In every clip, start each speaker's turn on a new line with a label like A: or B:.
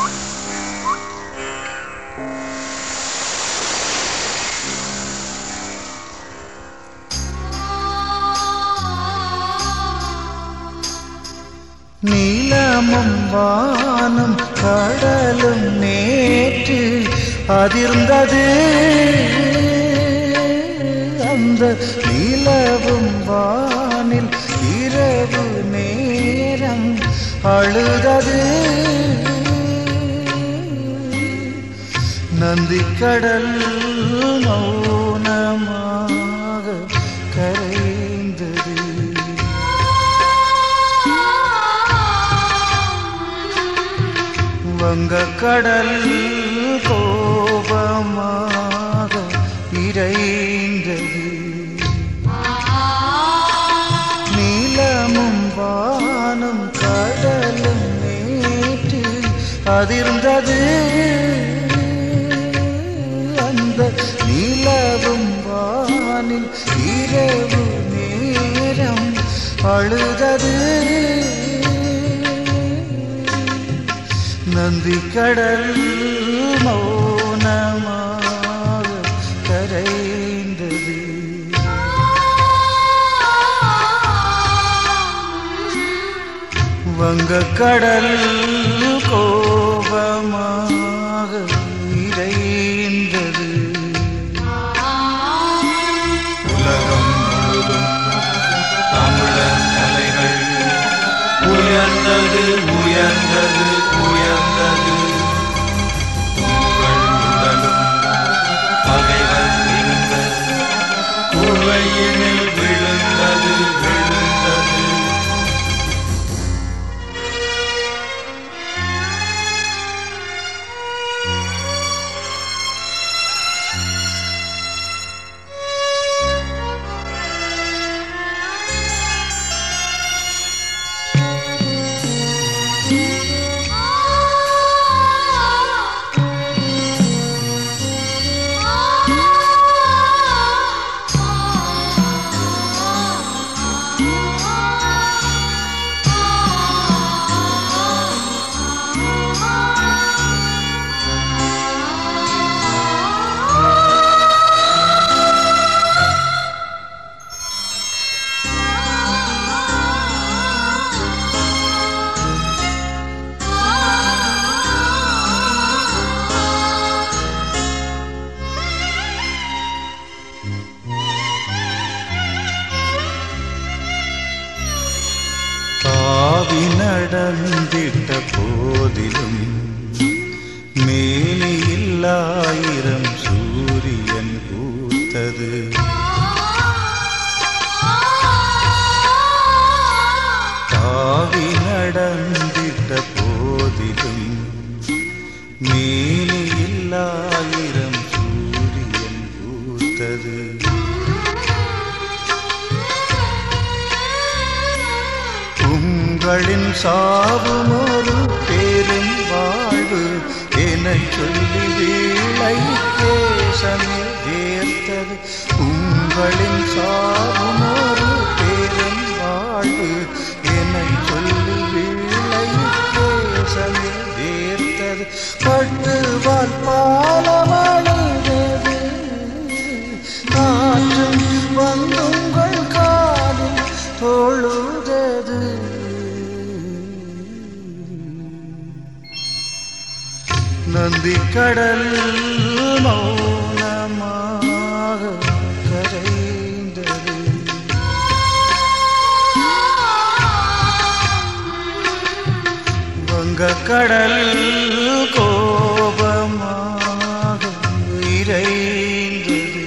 A: நீலமும் வானம் கடலும் நேற்று அதிர்ந்தது அந்த நிலவும் வானில் இரவு நேரம் அழுதது நந்திக்கடல் மௌனமாக கரைந்தது வங்கக்கடல் கோபமாக இறைந்தது நீலமும் வானம் கடலும் நேற்று அதிர்ந்தது அந்த நிலவும் வானில் இரவு நேரம் அழுதது நந்தி கடல் மௌனமாக கரைந்தது வங்கக்கடல் கோபமாக இறைந்தது
B: உலகம் முழுதும் தமிழர் கலைகள் உயர்ந்தது உயர்ந்தது உயர்ந்தது உங்கள் உடலும் பகைவர் இருந்த குவையினில் விழுந்தது விழுந்தது
A: பாவி நடந்திட்ட போதிலும் மேலில்லாயிரம் சூரியன் பூத்தது பாவி நடந்திட்ட போதிலும் மேலில்லாயிரம் சூரியன் பூத்தது உங்களின் சாவும் ஒரு பெரும் வாழ்வு என சொல்லி வீழை கேசமில் வேர்த்தது உங்களின் சாவும் ஒரு பெரும் வாழ்வு என சொல்லி வீழை கேசமில் வேர்த்தது பட்டுவால் பாலமடைந்தது காற்றும் வந்துங்கள் காலில் தொழுதது நந்தி கடல் மௌனமாக கரைந்தது வங்கக்கடல் கோபமாக இறைந்தது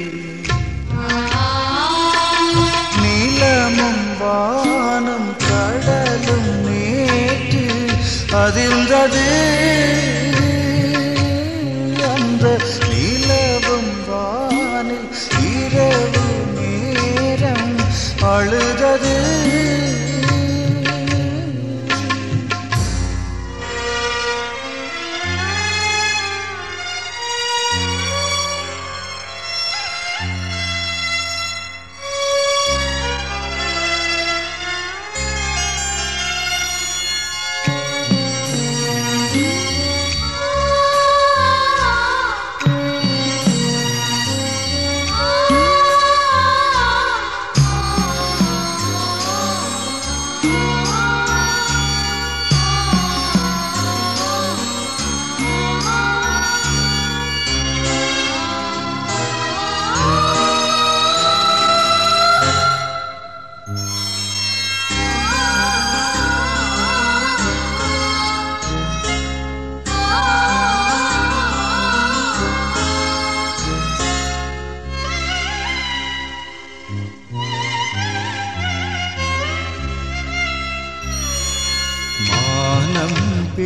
A: நிலமும் வானம் கடலும் நேற்று அதிர்ந்தது அந்த நிலவும் வானில் இரவு நேரம் அழுதது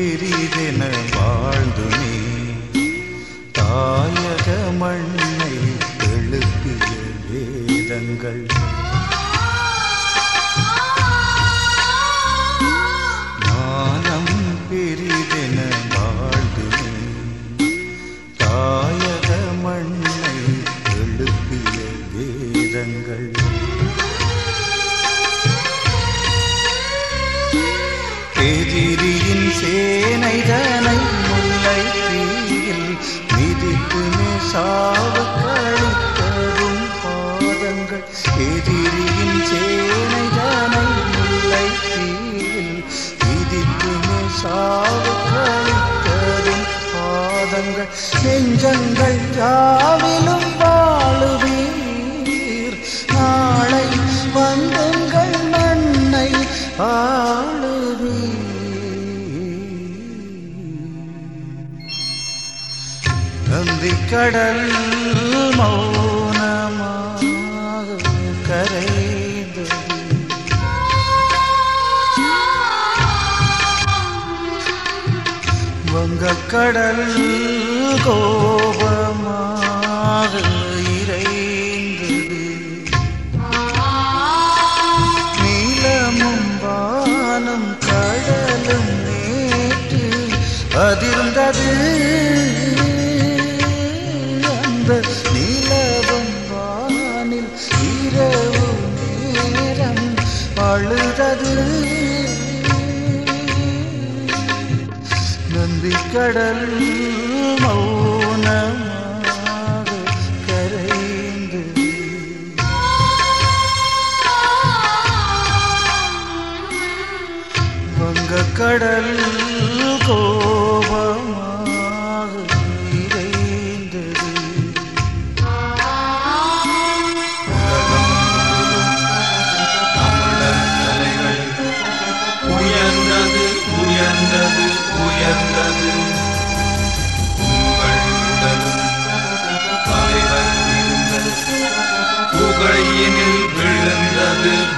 A: பெரிதென வாழ்ந்துமே தாயக மண்ணை எழுப்பிய வேதங்கள் மானம் பெரிதென வாழ்ந்துமே தாயக மண்ணை எழுப்பிய வேதங்கள் எதிரியின் சேனைதனை முல்லை தீயில் மிதித்துமே சாவு கழித்தரும் பாதங்கள் எதிரியின் சேனைதனை முல்லை தீயில் மிதித்துமே சாவு கழித்தரும் பாதங்கள் நெஞ்சங்கள் யாவிலும் வாழுவீர் நாளை வந்துங்கள் மண்ணை ஆளுவீர் நந்தி கடல் மௌனமாக கரைந்தது வங்கக்கடல் கோபமாக இறைந்தது நீலமும் வானம் கடலும் நேற்று அதிர்ந்தது அந்த நிலவும் வானில் இரவு நேரம் அழுதது நந்தி கடல் மௌனமாக கரைந்தது வங்கக்கடல் கோபமாக இறைந்தது
B: தமிழர் தலைகள் உயர்ந்தது உயர்ந்தது உயர்ந்தது உங்கள் உடலும் பகைவர் இருந்தது புகையினில் விழுந்தது